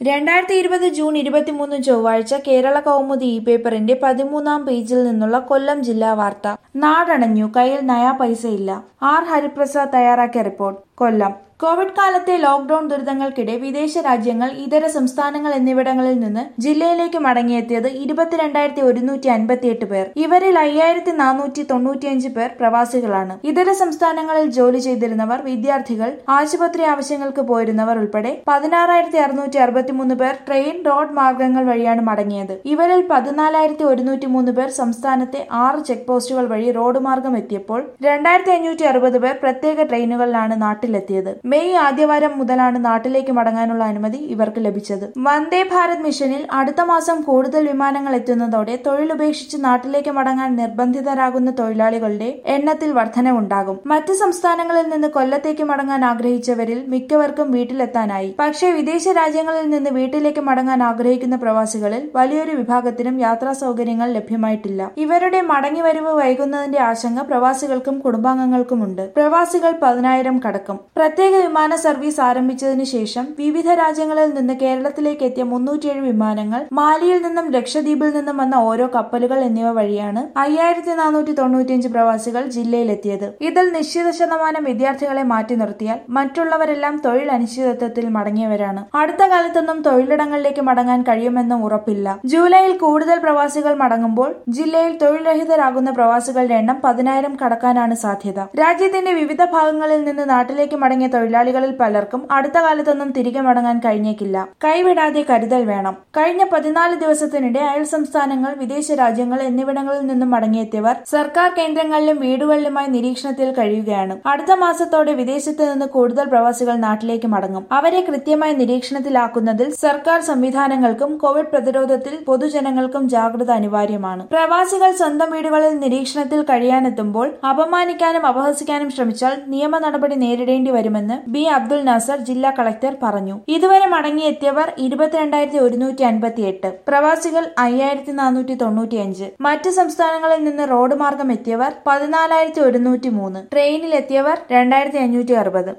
രണ്ടായിരത്തി ഇരുപത് ജൂൺ ഇരുപത്തിമൂന്ന് ചൊവ്വാഴ്ച കേരള കൗമുദി ഇ പേപ്പറിന്റെ പതിമൂന്നാം പേജിൽ നിന്നുള്ള കൊല്ലം ജില്ലാ വാർത്ത നാടണഞ്ഞു കയ്യിൽ നയാ പൈസയില്ല ആർ ഹരിപ്രസാദ് തയ്യാറാക്കിയ റിപ്പോർട്ട് കൊല്ലം കോവിഡ് കാലത്തെ ലോക്ഡൌൺ ദുരിതങ്ങൾക്കിടെ വിദേശ രാജ്യങ്ങൾ ഇതര സംസ്ഥാനങ്ങൾ എന്നിവിടങ്ങളിൽ നിന്ന് ജില്ലയിലേക്ക് മടങ്ങിയെത്തിയത് ഇരുപത്തിരണ്ടായിരത്തി ഒരുന്നൂറ്റി അൻപത്തിയെട്ട് പേർ ഇവരിൽ അയ്യായിരത്തി നാനൂറ്റി തൊണ്ണൂറ്റിയഞ്ച് പേർ പ്രവാസികളാണ് ഇതര സംസ്ഥാനങ്ങളിൽ ജോലി ചെയ്തിരുന്നവർ വിദ്യാർത്ഥികൾ ആശുപത്രി ആവശ്യങ്ങൾക്ക് പോയിരുന്നവർ ഉൾപ്പെടെ പതിനാറായിരത്തി അറുന്നൂറ്റി അറുപത്തിമൂന്ന് പേർ ട്രെയിൻ റോഡ് മാർഗങ്ങൾ വഴിയാണ് മടങ്ങിയത് ഇവരിൽ പതിനാലായിരത്തി ഒരുന്നൂറ്റി മൂന്ന് പേർ സംസ്ഥാനത്തെ ആറ് ചെക്ക് പോസ്റ്റുകൾ വഴി റോഡ് മാർഗം എത്തിയപ്പോൾ രണ്ടായിരത്തി അഞ്ഞൂറ്റി അറുപത് പേർ പ്രത്യേക ട്രെയിനുകളിലാണ് നാട്ടിലെത്തിയത് മെയ് ആദ്യവാരം മുതലാണ് നാട്ടിലേക്ക് മടങ്ങാനുള്ള അനുമതി ഇവർക്ക് ലഭിച്ചത് വന്ദേ ഭാരത് മിഷനിൽ അടുത്ത മാസം കൂടുതൽ വിമാനങ്ങൾ എത്തുന്നതോടെ തൊഴിലുപേക്ഷിച്ച് നാട്ടിലേക്ക് മടങ്ങാൻ നിർബന്ധിതരാകുന്ന തൊഴിലാളികളുടെ എണ്ണത്തിൽ വർധനവുണ്ടാകും മറ്റ് സംസ്ഥാനങ്ങളിൽ നിന്ന് കൊല്ലത്തേക്ക് മടങ്ങാൻ ആഗ്രഹിച്ചവരിൽ മിക്കവർക്കും വീട്ടിലെത്താനായി പക്ഷേ വിദേശ രാജ്യങ്ങളിൽ നിന്ന് വീട്ടിലേക്ക് മടങ്ങാൻ ആഗ്രഹിക്കുന്ന പ്രവാസികളിൽ വലിയൊരു വിഭാഗത്തിനും യാത്രാ സൗകര്യങ്ങൾ ലഭ്യമായിട്ടില്ല ഇവരുടെ മടങ്ങിവരവ് വൈകുന്നതിന്റെ ആശങ്ക പ്രവാസികൾക്കും കുടുംബാംഗങ്ങൾക്കുമുണ്ട് പ്രവാസികൾ പതിനായിരം കടക്കും പ്രത്യേക വിമാന സർവീസ് ആരംഭിച്ചതിനു ശേഷം വിവിധ രാജ്യങ്ങളിൽ നിന്ന് കേരളത്തിലേക്ക് എത്തിയ മുന്നൂറ്റിയേഴ് വിമാനങ്ങൾ മാലിയിൽ നിന്നും ലക്ഷദ്വീപിൽ നിന്നും വന്ന ഓരോ കപ്പലുകൾ എന്നിവ വഴിയാണ് അയ്യായിരത്തി നാനൂറ്റി തൊണ്ണൂറ്റിയഞ്ച് പ്രവാസികൾ ജില്ലയിലെത്തിയത് ഇതിൽ നിശ്ചിത ശതമാനം വിദ്യാർത്ഥികളെ മാറ്റി നിർത്തിയാൽ മറ്റുള്ളവരെല്ലാം തൊഴിൽ അനിശ്ചിതത്വത്തിൽ മടങ്ങിയവരാണ് അടുത്ത കാലത്തൊന്നും തൊഴിലിടങ്ങളിലേക്ക് മടങ്ങാൻ കഴിയുമെന്നും ഉറപ്പില്ല ജൂലൈയിൽ കൂടുതൽ പ്രവാസികൾ മടങ്ങുമ്പോൾ ജില്ലയിൽ തൊഴിൽരഹിതരാകുന്ന പ്രവാസികളുടെ എണ്ണം പതിനായിരം കടക്കാനാണ് സാധ്യത രാജ്യത്തിന്റെ വിവിധ ഭാഗങ്ങളിൽ നിന്ന് നാട്ടിലേക്ക് മടങ്ങിയ തൊഴിലാളികളിൽ പലർക്കും അടുത്ത കാലത്തൊന്നും തിരികെ മടങ്ങാൻ കഴിഞ്ഞേക്കില്ല കൈവിടാതെ കരുതൽ വേണം കഴിഞ്ഞ പതിനാല് ദിവസത്തിനിടെ അയൽ സംസ്ഥാനങ്ങൾ വിദേശ രാജ്യങ്ങൾ എന്നിവിടങ്ങളിൽ നിന്നും മടങ്ങിയെത്തിയവർ സർക്കാർ കേന്ദ്രങ്ങളിലും വീടുകളിലുമായി നിരീക്ഷണത്തിൽ കഴിയുകയാണ് അടുത്ത മാസത്തോടെ വിദേശത്ത് നിന്ന് കൂടുതൽ പ്രവാസികൾ നാട്ടിലേക്ക് മടങ്ങും അവരെ കൃത്യമായി നിരീക്ഷണത്തിലാക്കുന്നതിൽ സർക്കാർ സംവിധാനങ്ങൾക്കും കോവിഡ് പ്രതിരോധത്തിൽ പൊതുജനങ്ങൾക്കും ജാഗ്രത അനിവാര്യമാണ് പ്രവാസികൾ സ്വന്തം വീടുകളിൽ നിരീക്ഷണത്തിൽ കഴിയാനെത്തുമ്പോൾ അപമാനിക്കാനും അപഹസിക്കാനും ശ്രമിച്ചാൽ നിയമ നടപടി നേരിടേണ്ടി വരുമെന്ന് ബി അബ്ദുൽ നാസർ ജില്ലാ കളക്ടർ പറഞ്ഞു ഇതുവരെ മടങ്ങിയെത്തിയവർ ഇരുപത്തിരണ്ടായിരത്തി ഒരുന്നൂറ്റി അൻപത്തി എട്ട് പ്രവാസികൾ അയ്യായിരത്തി നാനൂറ്റി തൊണ്ണൂറ്റിയഞ്ച് മറ്റ് സംസ്ഥാനങ്ങളിൽ നിന്ന് റോഡ് മാർഗം എത്തിയവർ പതിനാലായിരത്തി ഒരുന്നൂറ്റി മൂന്ന് ട്രെയിനിൽ എത്തിയവർ രണ്ടായിരത്തി അഞ്ഞൂറ്റി അറുപത്